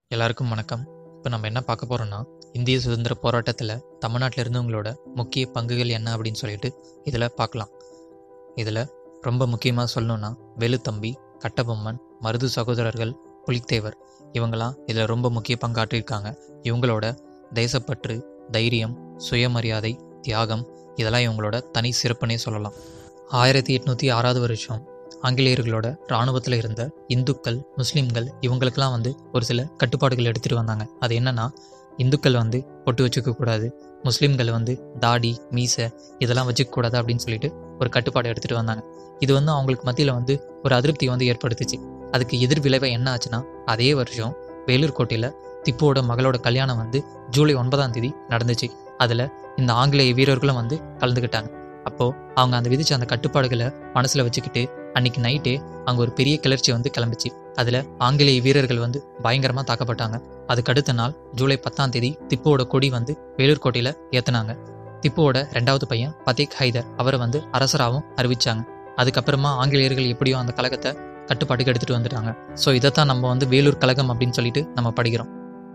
எல்லாருக்கும் வணக்கம் இப்போ நம்ம என்ன பார்க்க போகிறோம்னா இந்திய சுதந்திர போராட்டத்தில் தமிழ்நாட்டில் இருந்தவங்களோட முக்கிய பங்குகள் என்ன அப்படின்னு சொல்லிட்டு இதில் பார்க்கலாம் இதில் ரொம்ப முக்கியமாக சொல்லணும்னா வெளுத்தம்பி கட்டபொம்மன் மருது சகோதரர்கள் புலித்தேவர் இவங்களாம் இதில் ரொம்ப முக்கிய பங்காற்றியிருக்காங்க இவங்களோட தேசப்பற்று தைரியம் சுயமரியாதை தியாகம் இதெல்லாம் இவங்களோட தனி சிறப்புனே சொல்லலாம் ஆயிரத்தி எட்நூற்றி ஆறாவது வருஷம் ஆங்கிலேயர்களோட இராணுவத்தில் இருந்த இந்துக்கள் முஸ்லீம்கள் இவங்களுக்கெல்லாம் வந்து ஒரு சில கட்டுப்பாடுகள் எடுத்துகிட்டு வந்தாங்க அது என்னன்னா இந்துக்கள் வந்து பொட்டு வச்சுக்க கூடாது முஸ்லீம்கள் வந்து தாடி மீசை இதெல்லாம் வச்சுக்க கூடாது அப்படின்னு சொல்லிட்டு ஒரு கட்டுப்பாடு எடுத்துகிட்டு வந்தாங்க இது வந்து அவங்களுக்கு மத்தியில் வந்து ஒரு அதிருப்தி வந்து ஏற்படுத்துச்சு அதுக்கு எதிர் விளைவை என்ன ஆச்சுன்னா அதே வருஷம் வேலூர் கோட்டையில் திப்புவோட மகளோட கல்யாணம் வந்து ஜூலை ஒன்பதாம் தேதி நடந்துச்சு அதில் இந்த ஆங்கிலேய வீரர்களும் வந்து கலந்துக்கிட்டாங்க அப்போது அவங்க அந்த விதிச்ச அந்த கட்டுப்பாடுகளை மனசில் வச்சுக்கிட்டு அன்னைக்கு நைட்டே அங்கே ஒரு பெரிய கிளர்ச்சி வந்து கிளம்பிச்சு அதில் ஆங்கிலேய வீரர்கள் வந்து பயங்கரமாக தாக்கப்பட்டாங்க அதுக்கு அடுத்த நாள் ஜூலை பத்தாம் தேதி திப்புவோட கொடி வந்து வேலூர் கோட்டையில் ஏற்றுனாங்க திப்புவோட ரெண்டாவது பையன் பதேக் ஹைதர் அவரை வந்து அரசராகவும் அறிவிச்சாங்க அதுக்கப்புறமா ஆங்கிலேயர்கள் எப்படியோ அந்த கழகத்தை கட்டுப்பாட்டுக்கு எடுத்துகிட்டு வந்துட்டாங்க ஸோ இதைத்தான் நம்ம வந்து வேலூர் கழகம் அப்படின்னு சொல்லிட்டு நம்ம படிக்கிறோம்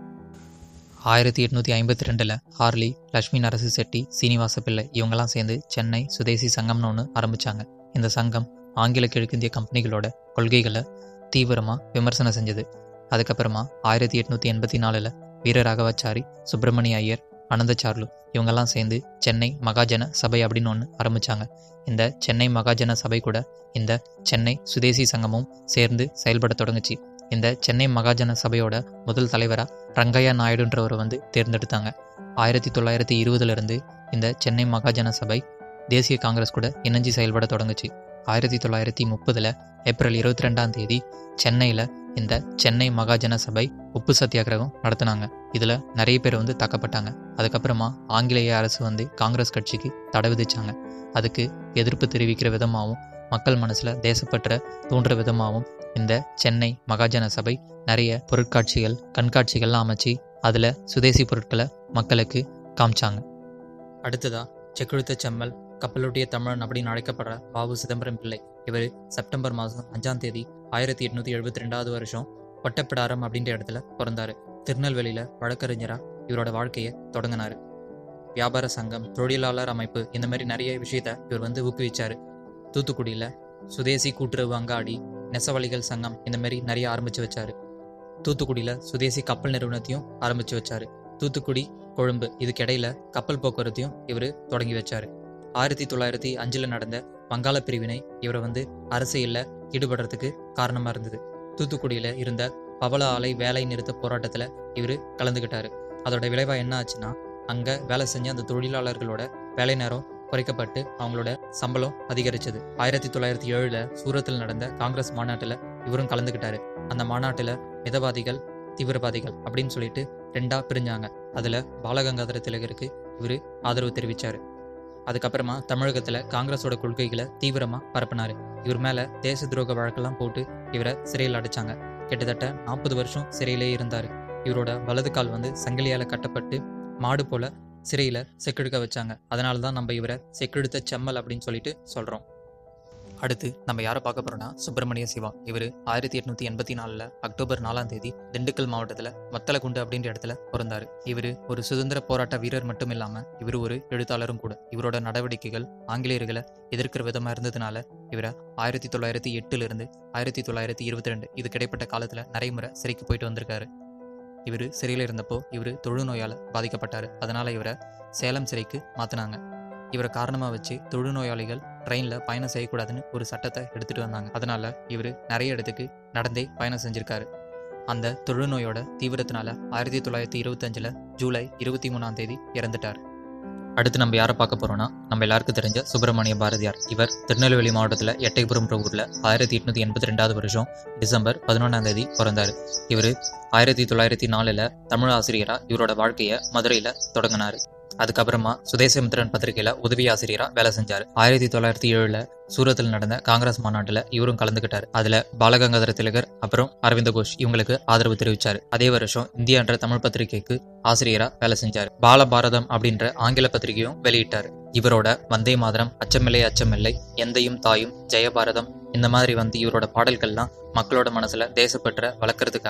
ஆயிரத்தி எட்நூற்றி ஐம்பத்தி ரெண்டில் ஹார்லி லட்சுமி நரசு செட்டி சீனிவாச பிள்ளை இவங்கெல்லாம் சேர்ந்து சென்னை சுதேசி சங்கம்னு ஒன்று ஆரம்பித்தாங்க இந்த சங்கம் ஆங்கில கிழக்கிந்திய கம்பெனிகளோட கொள்கைகளை தீவிரமாக விமர்சனம் செஞ்சது அதுக்கப்புறமா ஆயிரத்தி எட்நூற்றி எண்பத்தி நாலில் வீர ராகவாச்சாரி சுப்பிரமணிய ஐயர் அனந்தச்சார்லு இவங்கெல்லாம் சேர்ந்து சென்னை மகாஜன சபை அப்படின்னு ஒன்று ஆரம்பித்தாங்க இந்த சென்னை மகாஜன சபை கூட இந்த சென்னை சுதேசி சங்கமும் சேர்ந்து செயல்பட தொடங்குச்சு இந்த சென்னை மகாஜன சபையோட முதல் தலைவராக ரங்கையா நாயுடுன்றவரை வந்து தேர்ந்தெடுத்தாங்க ஆயிரத்தி தொள்ளாயிரத்தி இருபதுலேருந்து இந்த சென்னை மகாஜன சபை தேசிய காங்கிரஸ் கூட இணைஞ்சு செயல்பட தொடங்குச்சு ஆயிரத்தி தொள்ளாயிரத்தி முப்பதில் ஏப்ரல் இருபத்தி ரெண்டாம் தேதி சென்னையில் இந்த சென்னை மகாஜன சபை உப்பு சத்தியாகிரகம் நடத்தினாங்க இதில் நிறைய பேர் வந்து தாக்கப்பட்டாங்க அதுக்கப்புறமா ஆங்கிலேய அரசு வந்து காங்கிரஸ் கட்சிக்கு தடை விதிச்சாங்க அதுக்கு எதிர்ப்பு தெரிவிக்கிற விதமாகவும் மக்கள் மனசில் தேசப்பற்ற தூண்டுற விதமாகவும் இந்த சென்னை மகாஜன சபை நிறைய பொருட்காட்சிகள் கண்காட்சிகள்லாம் அமைச்சு அதில் சுதேசி பொருட்களை மக்களுக்கு காமிச்சாங்க அடுத்ததா செக்குழுத்த செம்மல் கப்பலுடைய தமிழன் அப்படின்னு அழைக்கப்படுற பாபு சிதம்பரம் பிள்ளை இவர் செப்டம்பர் மாதம் அஞ்சாம் தேதி ஆயிரத்தி எட்நூற்றி எழுபத்தி ரெண்டாவது வருஷம் ஒட்டப்பிடாரம் அப்படின்ற இடத்துல பிறந்தாரு திருநெல்வேலியில் வழக்கறிஞராக இவரோட வாழ்க்கையை தொடங்கினாரு வியாபார சங்கம் தொழிலாளர் அமைப்பு இந்த மாதிரி நிறைய விஷயத்த இவர் வந்து ஊக்குவிச்சாரு தூத்துக்குடியில் சுதேசி கூட்டுறவு அங்காடி நெசவாளிகள் சங்கம் இந்த மாதிரி நிறைய ஆரம்பிச்சு வச்சாரு தூத்துக்குடியில் சுதேசி கப்பல் நிறுவனத்தையும் ஆரம்பிச்சு வச்சாரு தூத்துக்குடி கொழும்பு இதுக்கு இடையில கப்பல் போக்குவரத்தையும் இவர் தொடங்கி வச்சாரு ஆயிரத்தி தொள்ளாயிரத்தி அஞ்சில் நடந்த வங்காள பிரிவினை இவரை வந்து அரசியலில் ஈடுபடுறதுக்கு காரணமாக இருந்தது தூத்துக்குடியில் இருந்த பவள ஆலை வேலை நிறுத்த போராட்டத்தில் இவர் கலந்துக்கிட்டாரு அதோட விளைவாக என்ன ஆச்சுன்னா அங்கே வேலை செஞ்ச அந்த தொழிலாளர்களோட வேலை நேரம் குறைக்கப்பட்டு அவங்களோட சம்பளம் அதிகரிச்சது ஆயிரத்தி தொள்ளாயிரத்தி ஏழில் சூரத்தில் நடந்த காங்கிரஸ் மாநாட்டில் இவரும் கலந்துக்கிட்டாரு அந்த மாநாட்டில் மிதவாதிகள் தீவிரவாதிகள் அப்படின்னு சொல்லிட்டு ரெண்டா பிரிஞ்சாங்க அதில் பாலகங்காதர திலகருக்கு இவர் ஆதரவு தெரிவித்தார் அதுக்கப்புறமா தமிழகத்தில் காங்கிரஸோட கொள்கைகளை தீவிரமாக பரப்பினார் இவர் மேலே தேச துரோக வழக்கெல்லாம் போட்டு இவரை சிறையில் அடைச்சாங்க கிட்டத்தட்ட நாற்பது வருஷம் சிறையிலே இருந்தார் இவரோட வலது கால் வந்து சங்கிலியால் கட்டப்பட்டு மாடு போல சிறையில் செக்கெடுக்க வச்சாங்க அதனால தான் நம்ம இவரை செக்கெடுத்த செம்மல் அப்படின்னு சொல்லிட்டு சொல்கிறோம் அடுத்து நம்ம யாரை பார்க்க போறோம்னா சுப்பிரமணிய சிவா இவர் ஆயிரத்தி எட்நூத்தி எண்பத்தி நாலில் அக்டோபர் நாலாம் தேதி திண்டுக்கல் மாவட்டத்தில் வத்தலகுண்டு அப்படின்ற இடத்துல பிறந்தாரு இவர் ஒரு சுதந்திர போராட்ட வீரர் மட்டும் இல்லாமல் இவர் ஒரு எழுத்தாளரும் கூட இவரோட நடவடிக்கைகள் ஆங்கிலேயர்களை எதிர்க்கிற விதமாக இருந்ததுனால இவரை ஆயிரத்தி தொள்ளாயிரத்தி எட்டுலேருந்து ஆயிரத்தி தொள்ளாயிரத்தி இருபத்தி ரெண்டு இதுக்கு இடைப்பட்ட காலத்தில் நிறைய முறை சிறைக்கு போயிட்டு வந்திருக்காரு இவர் சிறையில் இருந்தப்போ இவர் தொழுநோயால் பாதிக்கப்பட்டார் அதனால் இவரை சேலம் சிறைக்கு மாற்றினாங்க இவரை காரணமாக வச்சு தொழுநோயாளிகள் ட்ரெயினில் பயணம் செய்யக்கூடாதுன்னு ஒரு சட்டத்தை எடுத்துகிட்டு வந்தாங்க அதனால் இவர் நிறைய இடத்துக்கு நடந்தே பயணம் செஞ்சுருக்காரு அந்த தொழுநோயோட தீவிரத்தினால ஆயிரத்தி தொள்ளாயிரத்தி இருபத்தஞ்சில் ஜூலை இருபத்தி மூணாம் தேதி இறந்துட்டார் அடுத்து நம்ம யாரை பார்க்க போறோம்னா நம்ம எல்லாருக்கும் தெரிஞ்ச சுப்பிரமணிய பாரதியார் இவர் திருநெல்வேலி மாவட்டத்தில் எட்டைபுரம் ஊரில் ஆயிரத்தி எட்நூத்தி எண்பத்தி ரெண்டாவது வருஷம் டிசம்பர் பதினொன்றாம் தேதி பிறந்தார் இவர் ஆயிரத்தி தொள்ளாயிரத்தி நாலில் தமிழ் ஆசிரியராக இவரோட வாழ்க்கையை மதுரையில் தொடங்கினார் அதுக்கப்புறமா சுதேசமித்திரன் பத்திரிகையில உதவி ஆசிரியரா வேலை செஞ்சாரு ஆயிரத்தி தொள்ளாயிரத்தி ஏழுல சூரத்தில் நடந்த காங்கிரஸ் மாநாட்டுல இவரும் கலந்துக்கிட்டாரு அதுல பாலகங்காதர திலகர் அப்புறம் அரவிந்த கோஷ் இவங்களுக்கு ஆதரவு தெரிவிச்சாரு அதே வருஷம் இந்தியா என்ற தமிழ் பத்திரிகைக்கு ஆசிரியரா வேலை செஞ்சாரு பாலபாரதம் அப்படின்ற ஆங்கில பத்திரிகையும் வெளியிட்டாரு இவரோட வந்தே மாதரம் அச்சமில்லை அச்சமில்லை எந்தையும் தாயும் ஜெயபாரதம் இந்த மாதிரி வந்து இவரோட பாடல்கள்லாம் மக்களோட மனசுல தேசப்பற்ற வளர்க்கறதுக்காக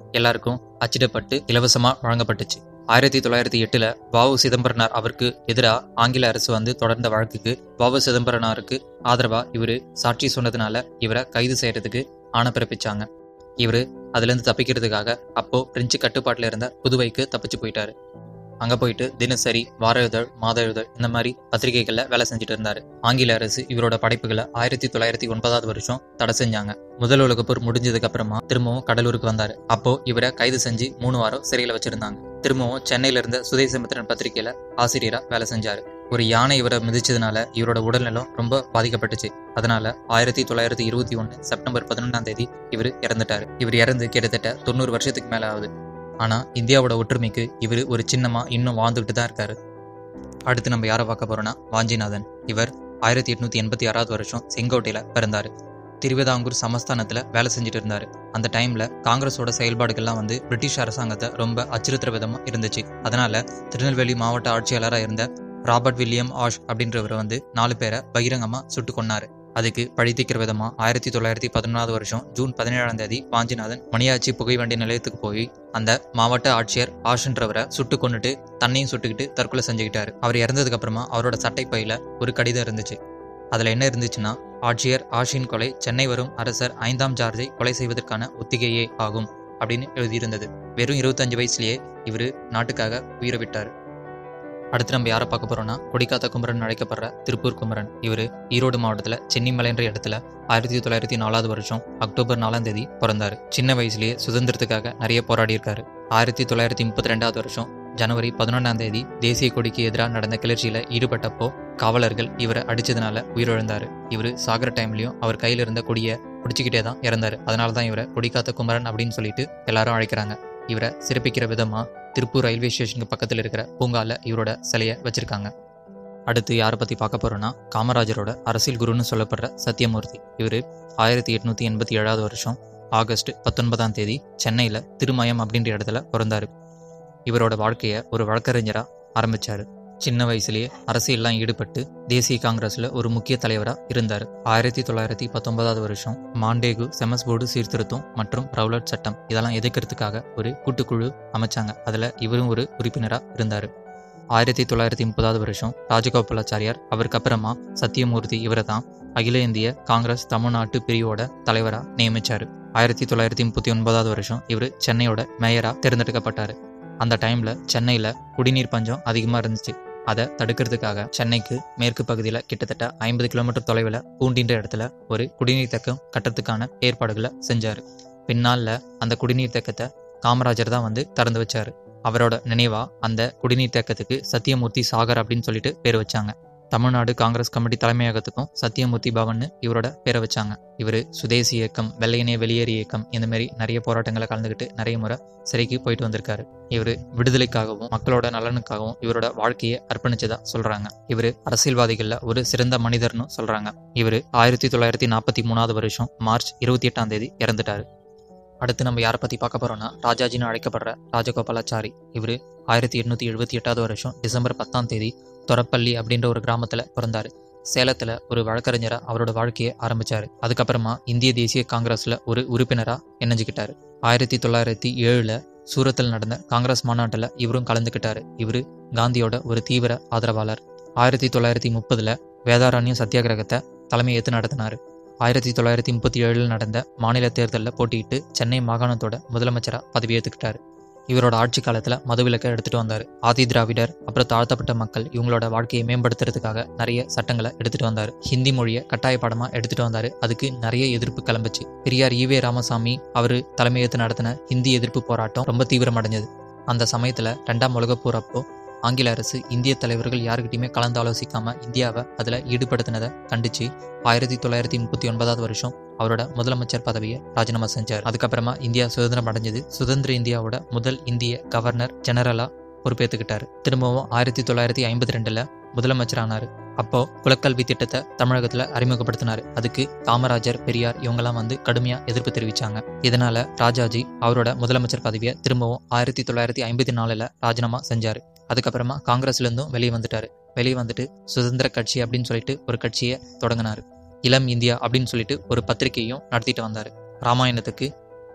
எல்லாருக்கும் அச்சிடப்பட்டு இலவசமா வழங்கப்பட்டுச்சு ஆயிரத்தி தொள்ளாயிரத்தி எட்டுல வாவு சிதம்பரனார் அவருக்கு எதிராக ஆங்கில அரசு வந்து தொடர்ந்த வழக்குக்கு வாவு சிதம்பரனாருக்கு ஆதரவா இவரு சாட்சி சொன்னதுனால இவரை கைது செய்யறதுக்கு ஆணை பிறப்பிச்சாங்க இவரு அதுல இருந்து தப்பிக்கிறதுக்காக அப்போ பிரெஞ்சு கட்டுப்பாட்டுல இருந்த புதுவைக்கு தப்பிச்சு போயிட்டாரு அங்க போயிட்டு தினசரி வார இதழ் மாத இதழ் இந்த மாதிரி பத்திரிகைகள்ல வேலை செஞ்சுட்டு இருந்தாரு ஆங்கில அரசு இவரோட படைப்புகளை ஆயிரத்தி தொள்ளாயிரத்தி ஒன்பதாவது வருஷம் தடை செஞ்சாங்க முதல் உலக போர் முடிஞ்சதுக்கு அப்புறமா திரும்பவும் கடலூருக்கு வந்தாரு அப்போ இவரை கைது செஞ்சு மூணு வாரம் சிறையில வச்சிருந்தாங்க திரும்பவும் சென்னையில இருந்த சுதேசமித்திரன் பத்திரிகையில ஆசிரியரா வேலை செஞ்சாரு ஒரு யானை இவரை மிதிச்சதுனால இவரோட உடல்நலம் ரொம்ப பாதிக்கப்பட்டுச்சு அதனால ஆயிரத்தி தொள்ளாயிரத்தி இருபத்தி ஒன்னு செப்டம்பர் பதினொன்றாம் தேதி இவர் இறந்துட்டாரு இவர் இறந்து கிட்டத்தட்ட தொண்ணூறு வருஷத்துக்கு மேல ஆகுது ஆனா இந்தியாவோட ஒற்றுமைக்கு இவர் ஒரு சின்னமா இன்னும் வாழ்ந்துகிட்டு தான் இருக்காரு அடுத்து நம்ம யாரை பார்க்க போறோம்னா வாஞ்சிநாதன் இவர் ஆயிரத்தி எட்நூத்தி எண்பத்தி ஆறாவது வருஷம் செங்கோட்டையில பிறந்தாரு திருவிதாங்கூர் சமஸ்தானத்துல வேலை செஞ்சுட்டு இருந்தாரு அந்த டைம்ல காங்கிரஸோட செயல்பாடுகள்லாம் வந்து பிரிட்டிஷ் அரசாங்கத்தை ரொம்ப அச்சுறுத்துற விதமா இருந்துச்சு அதனால திருநெல்வேலி மாவட்ட ஆட்சியாளராக இருந்த ராபர்ட் வில்லியம் ஆஷ் அப்படின்றவர் வந்து நாலு பேரை பகிரங்கமா சுட்டு கொன்னாரு அதுக்கு பழித்திக்கிற விதமா ஆயிரத்தி தொள்ளாயிரத்தி பதினொன்றாவது வருஷம் ஜூன் பதினேழாம் தேதி வாஞ்சிநாதன் மணியாச்சி புகைவண்டி நிலையத்துக்கு போய் அந்த மாவட்ட ஆட்சியர் ஆஷ்ன்றவரை சுட்டு கொண்டுட்டு தன்னையும் சுட்டுக்கிட்டு தற்கொலை செஞ்சுக்கிட்டாரு அவர் இறந்ததுக்கு அப்புறமா அவரோட சட்டை பையில ஒரு கடிதம் இருந்துச்சு அதுல என்ன இருந்துச்சுன்னா ஆட்சியர் ஆஷின் கொலை சென்னை வரும் அரசர் ஐந்தாம் ஜார்ஜை கொலை செய்வதற்கான ஒத்திகையே ஆகும் அப்படின்னு எழுதியிருந்தது வெறும் இருபத்தஞ்சு வயசுலயே இவர் நாட்டுக்காக உயிரை விட்டார் அடுத்து நம்ம யாரை பார்க்க போறோம்னா கொடிக்காத்த குமரன் அழைக்கப்படுற திருப்பூர் குமரன் இவர் ஈரோடு மாவட்டத்தில் சென்னிமலைன்ற இடத்துல ஆயிரத்தி தொள்ளாயிரத்தி நாலாவது வருஷம் அக்டோபர் நாலாம் தேதி பிறந்தாரு சின்ன வயசுலயே சுதந்திரத்துக்காக நிறைய போராடி இருக்காரு ஆயிரத்தி தொள்ளாயிரத்தி முப்பத்தி ரெண்டாவது வருஷம் ஜனவரி பதினொன்றாம் தேதி தேசிய கொடிக்கு எதிராக நடந்த கிளர்ச்சியில ஈடுபட்டப்போ காவலர்கள் இவரை அடிச்சதுனால உயிரிழந்தாரு இவர் சாகர டைம்லயும் அவர் கையில இருந்த கொடியை பிடிச்சிக்கிட்டே தான் இறந்தாரு அதனால தான் இவரை கொடிக்காத்த குமரன் அப்படின்னு சொல்லிட்டு எல்லாரும் அழைக்கிறாங்க இவரை சிறப்பிக்கிற விதமா திருப்பூர் ரயில்வே ஸ்டேஷனுக்கு பக்கத்தில் இருக்கிற பூங்கால இவரோட சிலையை வச்சிருக்காங்க அடுத்து யாரை பத்தி பார்க்க போறோம்னா காமராஜரோட அரசியல் குருன்னு சொல்லப்படுற சத்யமூர்த்தி இவர் ஆயிரத்தி எட்நூத்தி எண்பத்தி ஏழாவது வருஷம் ஆகஸ்ட் பத்தொன்பதாம் தேதி சென்னையில திருமயம் அப்படின்ற இடத்துல பிறந்தாரு இவரோட வாழ்க்கைய ஒரு வழக்கறிஞரா ஆரம்பிச்சாரு சின்ன வயசுலயே அரசியல்லாம் ஈடுபட்டு தேசிய காங்கிரஸ்ல ஒரு முக்கிய தலைவரா இருந்தார் ஆயிரத்தி தொள்ளாயிரத்தி பத்தொன்பதாவது வருஷம் மாண்டேகு செமஸ் போர்டு சீர்திருத்தம் மற்றும் ரவுலட் சட்டம் இதெல்லாம் எதிர்க்கிறதுக்காக ஒரு கூட்டுக்குழு அமைச்சாங்க அதுல இவரும் ஒரு உறுப்பினரா இருந்தாரு ஆயிரத்தி தொள்ளாயிரத்தி முப்பதாவது வருஷம் ராஜகோபாலாச்சாரியார் அவருக்கு அப்புறமா சத்தியமூர்த்தி இவரை தான் அகில இந்திய காங்கிரஸ் தமிழ்நாட்டு பிரிவோட தலைவரா நியமிச்சாரு ஆயிரத்தி தொள்ளாயிரத்தி முப்பத்தி ஒன்பதாவது வருஷம் இவர் சென்னையோட மேயரா தேர்ந்தெடுக்கப்பட்டாரு அந்த டைம்ல சென்னையில குடிநீர் பஞ்சம் அதிகமா இருந்துச்சு அதை தடுக்கிறதுக்காக சென்னைக்கு மேற்கு பகுதியில் கிட்டத்தட்ட ஐம்பது கிலோமீட்டர் தொலைவில் பூண்டின்ற இடத்துல ஒரு குடிநீர் தேக்கம் கட்டுறதுக்கான ஏற்பாடுகளை செஞ்சார் பின்னால அந்த குடிநீர் தேக்கத்தை காமராஜர் தான் வந்து திறந்து வச்சாரு அவரோட நினைவா அந்த குடிநீர் தேக்கத்துக்கு சத்தியமூர்த்தி சாகர் அப்படின்னு சொல்லிட்டு பேர் வச்சாங்க தமிழ்நாடு காங்கிரஸ் கமிட்டி தலைமையகத்துக்கும் சத்தியமூர்த்தி பவன் இவரோட பேரை வச்சாங்க இவர் சுதேசி இயக்கம் வெள்ளையனே வெளியேறு இயக்கம் இந்த மாதிரி நிறைய போராட்டங்களை கலந்துக்கிட்டு நிறைய முறை சிறைக்கு போயிட்டு வந்திருக்காரு இவர் விடுதலைக்காகவும் மக்களோட நலனுக்காகவும் இவரோட வாழ்க்கையை அர்ப்பணிச்சதா சொல்றாங்க இவர் அரசியல்வாதிகள்ல ஒரு சிறந்த மனிதர்னு சொல்றாங்க இவர் ஆயிரத்தி தொள்ளாயிரத்தி நாற்பத்தி மூணாவது வருஷம் மார்ச் இருபத்தி எட்டாம் தேதி இறந்துட்டாரு அடுத்து நம்ம யாரை பத்தி பார்க்க போறோம்னா ராஜாஜின்னு அழைக்கப்படுற ராஜகோபாலாச்சாரி இவர் ஆயிரத்தி எட்நூத்தி எழுபத்தி எட்டாவது வருஷம் டிசம்பர் பத்தாம் தேதி தொரப்பள்ளி அப்படின்ற ஒரு கிராமத்துல பிறந்தாரு சேலத்துல ஒரு வழக்கறிஞரா அவரோட வாழ்க்கையை ஆரம்பிச்சாரு அதுக்கப்புறமா இந்திய தேசிய காங்கிரஸ்ல ஒரு உறுப்பினரா இணைஞ்சுக்கிட்டாரு ஆயிரத்தி தொள்ளாயிரத்தி ஏழுல சூரத்தில் நடந்த காங்கிரஸ் மாநாட்டில் இவரும் கலந்துக்கிட்டாரு இவரு காந்தியோட ஒரு தீவிர ஆதரவாளர் ஆயிரத்தி தொள்ளாயிரத்தி முப்பதுல வேதாரண்யம் சத்தியாகிரகத்தை தலைமை ஏற்று நடத்தினாரு ஆயிரத்தி தொள்ளாயிரத்தி முப்பத்தி ஏழில் நடந்த மாநில தேர்தலில் போட்டியிட்டு சென்னை மாகாணத்தோட முதலமைச்சராக பதவியேற்றுக்கிட்டாரு இவரோட ஆட்சி காலத்துல மதுவிலக்கை எடுத்துட்டு வந்தாரு ஆதி திராவிடர் அப்புறம் தாழ்த்தப்பட்ட மக்கள் இவங்களோட வாழ்க்கையை மேம்படுத்துறதுக்காக நிறைய சட்டங்களை எடுத்துட்டு வந்தாரு ஹிந்தி மொழியை கட்டாய பாடமா எடுத்துட்டு வந்தாரு அதுக்கு நிறைய எதிர்ப்பு கிளம்புச்சு பெரியார் ஈவே ராமசாமி அவரு தலைமையேற்று நடத்தின ஹிந்தி எதிர்ப்பு போராட்டம் ரொம்ப தீவிரமடைஞ்சது அந்த சமயத்துல ரெண்டாம் உலகப் போர் அப்போ ஆங்கில அரசு இந்திய தலைவர்கள் யாருக்கிட்டையுமே கலந்து ஆலோசிக்காம இந்தியாவை அதுல ஈடுபடுத்தினதை கண்டிச்சு ஆயிரத்தி தொள்ளாயிரத்தி முப்பத்தி ஒன்பதாவது வருஷம் அவரோட முதலமைச்சர் பதவியை ராஜினாமா செஞ்சார் அதுக்கப்புறமா இந்தியா சுதந்திரம் அடைஞ்சது சுதந்திர இந்தியாவோட முதல் இந்திய கவர்னர் ஜெனரலா பொறுப்பேற்றுக்கிட்டாரு திரும்பவும் ஆயிரத்தி தொள்ளாயிரத்தி ஐம்பத்தி ரெண்டுல முதலமைச்சரானாரு அப்போ குலக்கல்வி திட்டத்தை தமிழகத்துல அறிமுகப்படுத்தினாரு அதுக்கு காமராஜர் பெரியார் இவங்கெல்லாம் வந்து கடுமையா எதிர்ப்பு தெரிவிச்சாங்க இதனால ராஜாஜி அவரோட முதலமைச்சர் பதவியை திரும்பவும் ஆயிரத்தி தொள்ளாயிரத்தி ஐம்பத்தி நாலுல ராஜினாமா செஞ்சாரு அதுக்கப்புறமா காங்கிரஸ்ல இருந்தும் வெளியே வந்துட்டாரு வெளியே வந்துட்டு சுதந்திர கட்சி அப்படின்னு சொல்லிட்டு ஒரு கட்சியை தொடங்கினாரு இளம் இந்தியா அப்படின்னு சொல்லிட்டு ஒரு பத்திரிகையும் நடத்திட்டு வந்தாரு ராமாயணத்துக்கு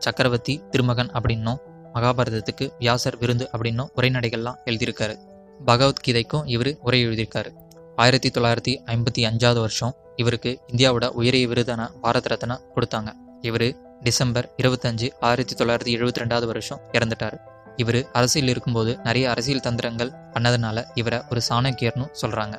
சக்கரவர்த்தி திருமகன் அப்படின்னும் மகாபாரதத்துக்கு வியாசர் விருந்து அப்படின்னும் உரைநடைகள்லாம் எழுதியிருக்காரு பகவத்கீதைக்கும் இவர் உரை எழுதியிருக்காரு ஆயிரத்தி தொள்ளாயிரத்தி ஐம்பத்தி அஞ்சாவது வருஷம் இவருக்கு இந்தியாவோட உயரிய விருதான பாரத் ரத்னா கொடுத்தாங்க இவர் டிசம்பர் இருபத்தஞ்சு ஆயிரத்தி தொள்ளாயிரத்தி எழுபத்தி ரெண்டாவது வருஷம் இறந்துட்டார் இவர் அரசியல் இருக்கும்போது நிறைய அரசியல் தந்திரங்கள் பண்ணதுனால இவரை ஒரு சாணக்கியர்னு சொல்கிறாங்க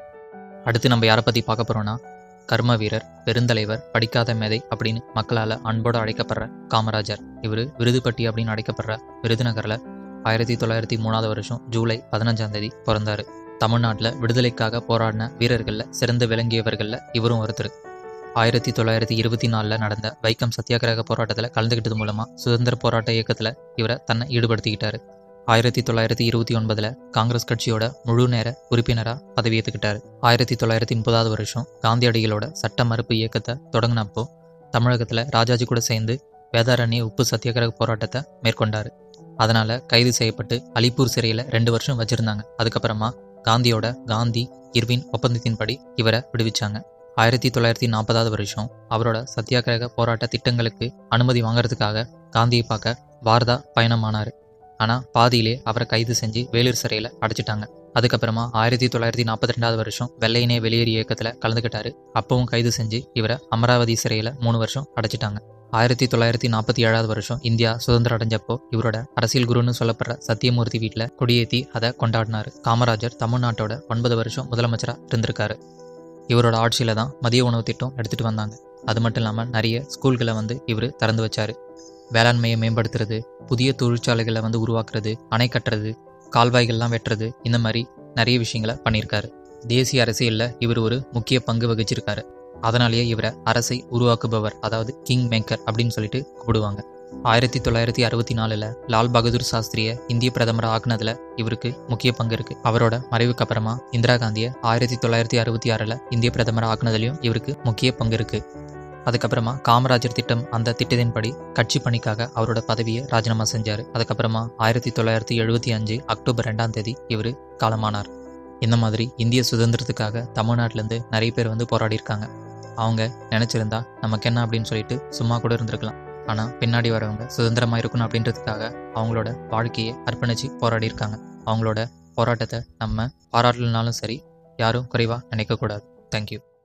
அடுத்து நம்ம யாரை பற்றி பார்க்க போகிறோன்னா கர்ம வீரர் பெருந்தலைவர் படிக்காத மேதை அப்படின்னு மக்களால் அன்போடு அழைக்கப்படுற காமராஜர் இவர் விருதுப்பட்டி அப்படின்னு அழைக்கப்படுற விருதுநகரில் ஆயிரத்தி தொள்ளாயிரத்தி மூணாவது வருஷம் ஜூலை பதினஞ்சாம் தேதி பிறந்தார் தமிழ்நாட்டில் விடுதலைக்காக போராடின வீரர்களில் சிறந்து விளங்கியவர்களில் இவரும் ஒருத்தர் ஆயிரத்தி தொள்ளாயிரத்தி இருபத்தி நாலில் நடந்த வைக்கம் சத்தியாகிரக போராட்டத்தில் கலந்துக்கிட்டது மூலமாக சுதந்திர போராட்ட இயக்கத்தில் இவரை தன்னை ஈடுபடுத்திக்கிட்டாரு ஆயிரத்தி தொள்ளாயிரத்தி இருபத்தி ஒன்பதில் காங்கிரஸ் கட்சியோட முழு நேர உறுப்பினராக பதவியேற்றுக்கிட்டாரு ஆயிரத்தி தொள்ளாயிரத்தி முப்பதாவது வருஷம் காந்தியடிகளோட சட்ட மறுப்பு இயக்கத்தை தொடங்கினப்போ தமிழகத்தில் ராஜாஜி கூட சேர்ந்து வேதாரண்ய உப்பு சத்தியாகிரக போராட்டத்தை மேற்கொண்டார் அதனால் கைது செய்யப்பட்டு அலிப்பூர் சிறையில் ரெண்டு வருஷம் வச்சுருந்தாங்க அதுக்கப்புறமா காந்தியோட காந்தி இர்வின் ஒப்பந்தத்தின்படி இவரை விடுவிச்சாங்க ஆயிரத்தி தொள்ளாயிரத்தி நாற்பதாவது வருஷம் அவரோட சத்தியாகிரக போராட்ட திட்டங்களுக்கு அனுமதி வாங்குறதுக்காக காந்தியை பார்க்க வார்தா பயணமானார் ஆனால் பாதியிலே அவரை கைது செஞ்சு வேலூர் சிறையில் அடைச்சிட்டாங்க அதுக்கப்புறமா ஆயிரத்தி தொள்ளாயிரத்தி நாற்பத்தி ரெண்டாவது வருஷம் வெள்ளையனே வெளியேறி இயக்கத்தில் கலந்துக்கிட்டாரு அப்பவும் கைது செஞ்சு இவரை அமராவதி சிறையில் மூணு வருஷம் அடைச்சிட்டாங்க ஆயிரத்தி தொள்ளாயிரத்தி நாற்பத்தி ஏழாவது வருஷம் இந்தியா சுதந்திரம் அடைஞ்சப்போ இவரோட அரசியல் குருன்னு சொல்லப்படுற சத்தியமூர்த்தி வீட்டில் கொடியேற்றி அதை கொண்டாடினார் காமராஜர் தமிழ்நாட்டோட ஒன்பது வருஷம் முதலமைச்சராக இருந்திருக்காரு இவரோட ஆட்சியில் தான் மதிய உணவு திட்டம் எடுத்துகிட்டு வந்தாங்க அது மட்டும் இல்லாமல் நிறைய ஸ்கூல்களை வந்து இவர் திறந்து வச்சார் வேளாண்மையை மேம்படுத்துறது புதிய தொழிற்சாலைகளை வந்து உருவாக்குறது அணை கட்டுறது கால்வாய்கள்லாம் வெட்டுறது இந்த மாதிரி நிறைய விஷயங்களை பண்ணியிருக்காரு தேசிய அரசியலில் இவர் ஒரு முக்கிய பங்கு வகிச்சிருக்காரு அதனாலேயே இவரை அரசை உருவாக்குபவர் அதாவது கிங் மேக்கர் அப்படின்னு சொல்லிட்டு கூப்பிடுவாங்க ஆயிரத்தி தொள்ளாயிரத்தி அறுபத்தி நாலில் லால் பகதூர் சாஸ்திரியை இந்திய பிரதமர் ஆக்குனதுல இவருக்கு முக்கிய பங்கு இருக்கு அவரோட மறைவுக்கு அப்புறமா இந்திரா காந்தியை ஆயிரத்தி தொள்ளாயிரத்தி அறுபத்தி ஆறில் இந்திய பிரதமர் ஆக்குனதுலையும் இவருக்கு முக்கிய பங்கு இருக்கு அதுக்கப்புறமா காமராஜர் திட்டம் அந்த திட்டத்தின்படி கட்சி பணிக்காக அவரோட பதவியை ராஜினாமா செஞ்சார் அதுக்கப்புறமா ஆயிரத்தி தொள்ளாயிரத்தி எழுபத்தி அஞ்சு அக்டோபர் ரெண்டாம் தேதி இவர் காலமானார் இந்த மாதிரி இந்திய சுதந்திரத்துக்காக தமிழ்நாட்டிலேருந்து நிறைய பேர் வந்து போராடி இருக்காங்க அவங்க நினச்சிருந்தா நமக்கு என்ன அப்படின்னு சொல்லிட்டு சும்மா கூட இருந்திருக்கலாம் ஆனால் பின்னாடி வரவங்க சுதந்திரமாக இருக்கணும் அப்படின்றதுக்காக அவங்களோட வாழ்க்கையை அர்ப்பணித்து போராடி இருக்காங்க அவங்களோட போராட்டத்தை நம்ம பாராட்டலனாலும் சரி யாரும் குறைவாக நினைக்கக்கூடாது தேங்க்யூ